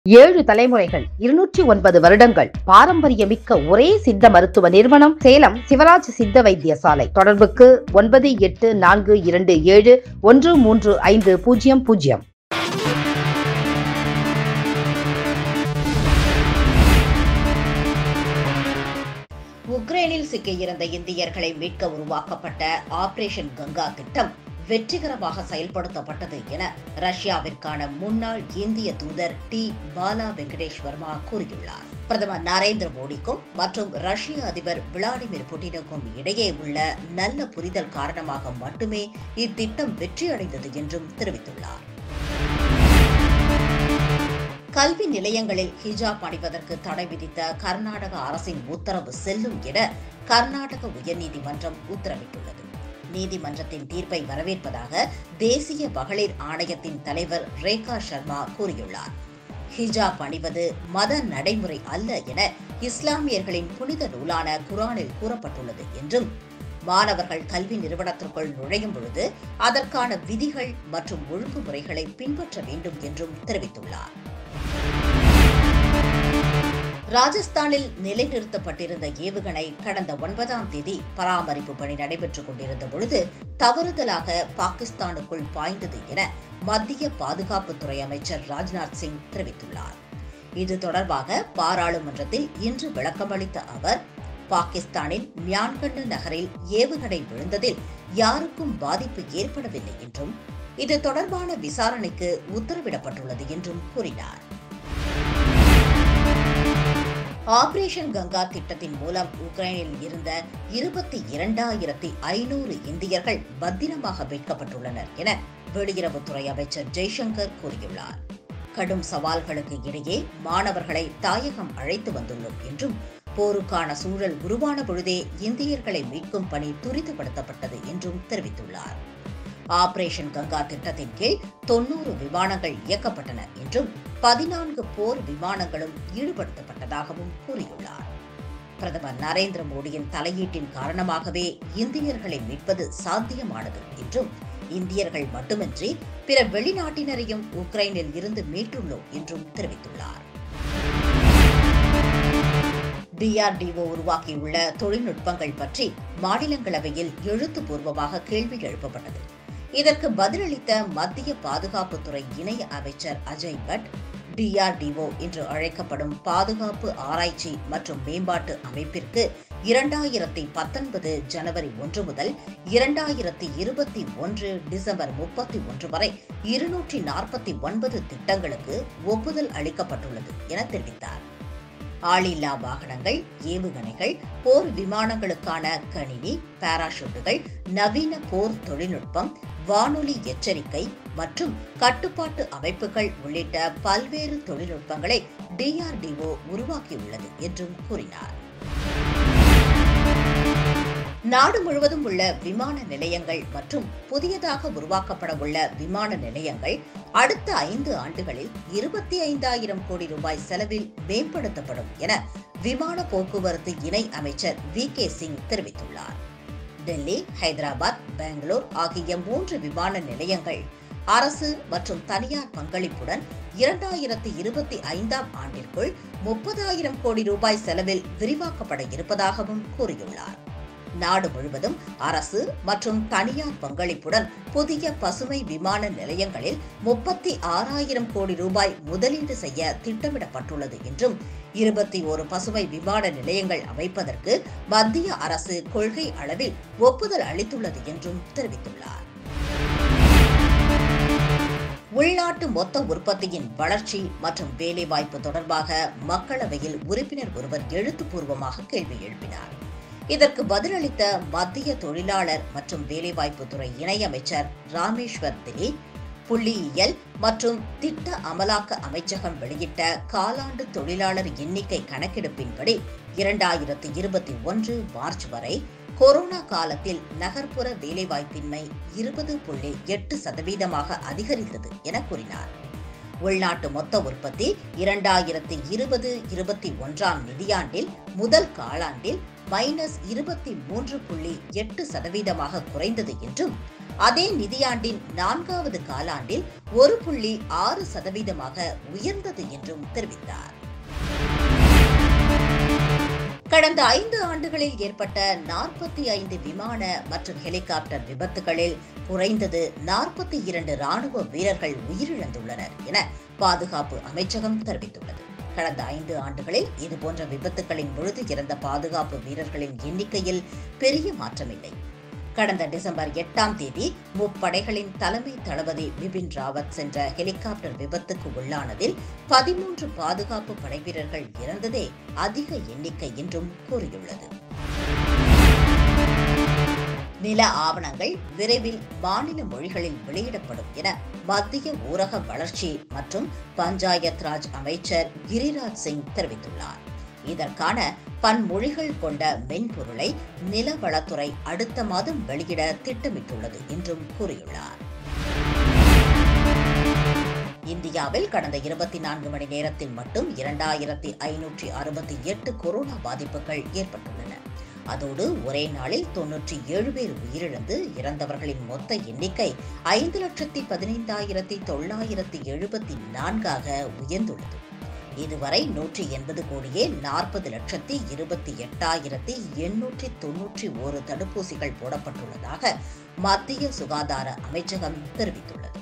ஏழு தலைமுறைகள் இருநூற்றி ஒன்பது வருடங்கள் பாரம்பரியமிக்க ஒரே சித்த மருத்துவ நிறுவனம் சேலம் சிவராஜ் சித்த வைத்தியசாலை தொடர்புக்கு ஒன்பது எட்டு நான்கு இரண்டு ஏழு ஒன்று மூன்று ஐந்து பூஜ்ஜியம் பூஜ்ஜியம் உக்ரைனில் சிக்கியிருந்த இந்தியர்களை மீட்க உருவாக்கப்பட்ட ஆபரேஷன் கங்கா திட்டம் வெற்றிகரமாக செயல்படுத்தப்பட்டது என ரஷ்யாவிற்கான முன்னாள் இந்திய தூதர் டி பாலா வெங்கடேஷ் வர்மா கூறியுள்ளார் பிரதமர் நரேந்திர மோடிக்கும் மற்றும் ரஷ்ய அதிபர் விளாடிமிர் புட்டினுக்கும் இடையே உள்ள நல்ல புரிதல் காரணமாக மட்டுமே இத்திட்டம் வெற்றியடைந்தது என்றும் தெரிவித்துள்ளார் கல்வி நிலையங்களில் ஹிஜாப் அணிவதற்கு தடை விதித்த கர்நாடக அரசின் உத்தரவு செல்லும் என கர்நாடக உயர்நீதிமன்றம் உத்தரவிட்டுள்ளது நீதிமன்றத்தின் தீர்ப்பை வரவேற்பதாக தேசிய மகளிர் ஆணையத்தின் தலைவர் ரேகா சர்மா கூறியுள்ளார் ஹிஜாப் அணிவது மத நடைமுறை அல்ல என இஸ்லாமியர்களின் புனித நூலான குரானில் கூறப்பட்டுள்ளது என்றும் மாணவர்கள் கல்வி நிறுவனத்திற்குள் நுழையும் பொழுது அதற்கான விதிகள் மற்றும் ஒழுங்குமுறைகளை பின்பற்ற வேண்டும் என்றும் தெரிவித்துள்ளார் ராஜஸ்தானில் நிலைநிறுத்தப்பட்டிருந்த ஏவுகணை கடந்த ஒன்பதாம் தேதி பராமரிப்பு பணி நடைபெற்றுக் கொண்டிருந்த பொழுது தவறுதலாக பாகிஸ்தானுக்குள் பாய்ந்தது என மத்திய பாதுகாப்புத்துறை அமைச்சர் ராஜ்நாத் சிங் தெரிவித்துள்ளார் இது தொடர்பாக பாராளுமன்றத்தில் இன்று விளக்கமளித்த அவர் பாகிஸ்தானின் மியான்கண்டு நகரில் ஏவுகணை விழுந்ததில் யாருக்கும் பாதிப்பு ஏற்படவில்லை என்றும் இது தொடர்பான விசாரணைக்கு உத்தரவிடப்பட்டுள்ளது என்றும் கூறினார் ஆபரேஷன் கங்கா திட்டத்தின் மூலம் உக்ரைனில் இருந்த இருபத்தி இரண்டாயிரத்தி ஐநூறு இந்தியர்கள் பத்திரமாக மீட்கப்பட்டுள்ளனர் என வெளியுறவுத்துறை அமைச்சர் ஜெய்சங்கர் கூறியுள்ளார் கடும் சவால்களுக்கு இடையே மாணவர்களை தாயகம் அழைத்து வந்துள்ளோம் என்றும் போருக்கான சூழல் உருவான பொழுதே இந்தியர்களை மீட்கும் பணி துரிதப்படுத்தப்பட்டது என்றும் தெரிவித்துள்ளார் ஆபரேஷன் கங்கா திட்டத்தின் கீழ் தொன்னூறு விமானங்கள் இயக்கப்பட்டன என்றும் பதினான்கு போர் விமானங்களும் ஈடுபடுத்தப்பட்டதாகவும் கூறியுள்ளார் பிரதமர் நரேந்திர மோடியின் தலையீட்டின் காரணமாகவே இந்தியர்களை மீட்பது சாத்தியமானது என்றும் இந்தியர்கள் மட்டுமின்றி பிற வெளிநாட்டினரையும் உக்ரைனில் இருந்து மீட்டுள்ளோம் என்றும் தெரிவித்துள்ளார் டிஆர்டிஓ உருவாக்கியுள்ள தொழில்நுட்பங்கள் பற்றி மாநிலங்களவையில் எழுத்துப்பூர்வமாக கேள்வி எழுப்பப்பட்டது இதற்கு பதிலளித்த மத்திய பாதுகாப்புத்துறை இணை அமைச்சர் அஜய் பட் டிஆர்டிஓ என்று அழைக்கப்படும் பாதுகாப்பு ஆராய்ச்சி மற்றும் மேம்பாட்டு அமைப்பிற்கு இரண்டாயிரத்தி பத்தொன்பது ஜனவரி ஒன்று முதல் இரண்டாயிரத்தி இருபத்தி ஒன்று டிசம்பர் முப்பத்தி ஒன்று வரை இருநூற்றி நாற்பத்தி ஒன்பது திட்டங்களுக்கு ஒப்புதல் அளிக்கப்பட்டுள்ளது என தெரிவித்தார் ஆளில்லா வாகனங்கள் ஏவுகணைகள் போர் விமானங்களுக்கான கணினி பாராசூட்டுகள் நவீன போர் தொழில்நுட்பம் வானொலி எச்சரிக்கை மற்றும் கட்டுப்பாட்டு அமைப்புகள் உள்ளிட்ட பல்வேறு தொழில்நுட்பங்களை டிஆர்டிஓ உருவாக்கியுள்ளது என்றும் கூறினார் நாடு முழுவதும் உள்ள விமான நிலையங்கள் மற்றும் புதியதாக உருவாக்கப்பட உள்ள விமான நிலையங்கள் அடுத்த ஐந்து ஆண்டுகளில் இருபத்தி ஐந்தாயிரம் கோடி ரூபாய் செலவில் மேம்படுத்தப்படும் என விமான போக்குவரத்து இணை அமைச்சர் வி கே சிங் தெரிவித்துள்ளார் டெல்லி ஹைதராபாத் பெங்களூர் ஆகிய மூன்று விமான நிலையங்கள் அரசு மற்றும் தனியார் பங்களிப்புடன் இரண்டாயிரத்தி இருபத்தி ஐந்தாம் ஆண்டிற்குள் முப்பதாயிரம் கோடி ரூபாய் செலவில் விரிவாக்கப்பட இருப்பதாகவும் கூறியுள்ளார் நாடு முழுவதும் அரசு மற்றும் தனியார் பங்களிப்புடன் புதிய பசுமை விமான நிலையங்களில் முப்பத்தி ஆறாயிரம் கோடி ரூபாய் முதலீடு செய்ய திட்டமிடப்பட்டுள்ளது என்றும் இருபத்தி ஒரு பசுமை விமான நிலையங்கள் அமைப்பதற்கு மத்திய அரசு கொள்கை அளவில் ஒப்புதல் அளித்துள்ளது என்றும் தெரிவித்துள்ளார் உள்நாட்டு மொத்த உற்பத்தியின் வளர்ச்சி மற்றும் வேலைவாய்ப்பு தொடர்பாக மக்களவையில் உறுப்பினர் ஒருவர் எழுத்துப்பூர்வமாக கேள்வி எழுப்பினார் இதற்கு பதிலளித்த மத்திய தொழிலாளர் மற்றும் வேலைவாய்ப்புத்துறை இணையமைச்சர் ராமேஸ்வர் திலீப் புள்ளியியல் மற்றும் திட்ட அமலாக்க அமைச்சகம் வெளியிட்ட காலாண்டு தொழிலாளர் எண்ணிக்கை கணக்கெடுப்பின்படி இரண்டாயிரத்தி இருபத்தி ஒன்று மார்ச் வரை கொரோனா காலத்தில் நகர்ப்புற வேலைவாய்ப்பின்மை இருபது புள்ளி எட்டு சதவீதமாக அதிகரித்தது என கூறினார் உள்நாட்டு மொத்த உற்பத்தி இரண்டாயிரத்தி இருபது இருபத்தி ஒன்றாம் நிதியாண்டில் முதல் காலாண்டில் மைனஸ் இருபத்தி மூன்று புள்ளி எட்டு சதவீதமாக குறைந்தது என்றும் அதே நிதியாண்டின் நான்காவது காலாண்டில் ஒரு புள்ளி ஆறு சதவீதமாக உயர்ந்தது என்றும் தெரிவித்தார் கடந்த ஐந்து ஆண்டுகளில் ஏற்பட்ட நாற்பத்தி ஐந்து விமான மற்றும் ஹெலிகாப்டர் விபத்துகளில் குறைந்தது நாற்பத்தி இரண்டு ராணுவ வீரர்கள் உயிரிழந்துள்ளனர் என பாதுகாப்பு அமைச்சகம் தெரிவித்துள்ளது கடந்த ஐந்து ஆண்டுகளில் இதுபோன்ற விபத்துகளின் பொழுது இறந்த பாதுகாப்பு வீரர்களின் எண்ணிக்கையில் பெரிய மாற்றமில்லை கடந்த டிசம்பர் எட்டாம் தேதி முப்படைகளின் தலைமை தளபதி பிபின் ராவத் சென்ற ஹெலிகாப்டர் விபத்துக்கு உள்ளானதில் பதிமூன்று பாதுகாப்பு படைவீரர்கள் இறந்ததே அதிக எண்ணிக்கை என்றும் கூறியுள்ளது நில ஆவணங்கள் விரைவில் மாநில மொழிகளில் வெளியிடப்படும் என மத்திய ஊரக வளர்ச்சி மற்றும் பஞ்சாயத் ராஜ் அமைச்சர் கிரிராஜ் சிங் தெரிவித்துள்ளார் இதற்கான பன்மொழிகள் கொண்ட மென்பொருளை நிலவளத்துறை அடுத்த மாதம் வெளியிட திட்டமிட்டுள்ளது என்றும் கூறியுள்ளார் இந்தியாவில் கடந்த இருபத்தி நான்கு மணி நேரத்தில் மட்டும் இரண்டாயிரத்தி ஐநூற்றி அறுபத்தி எட்டு கொரோனா பாதிப்புகள் ஏற்பட்டுள்ளன அதோடு ஒரே நாளில் தொன்னூற்றி ஏழு பேர் உயிரிழந்து இறந்தவர்களின் மொத்த எண்ணிக்கை ஐந்து லட்சத்தி பதினைந்தாயிரத்தி தொள்ளாயிரத்தி எழுபத்தி நான்காக உயர்ந்துள்ளது இதுவரை நூற்றி எண்பது கோடியே நாற்பது லட்சத்தி இருபத்தி எட்டாயிரத்தி எண்ணூற்றி தொன்னூற்றி ஒரு தடுப்பூசிகள் போடப்பட்டுள்ளதாக மத்திய சுகாதார அமைச்சகம் தெரிவித்துள்ளது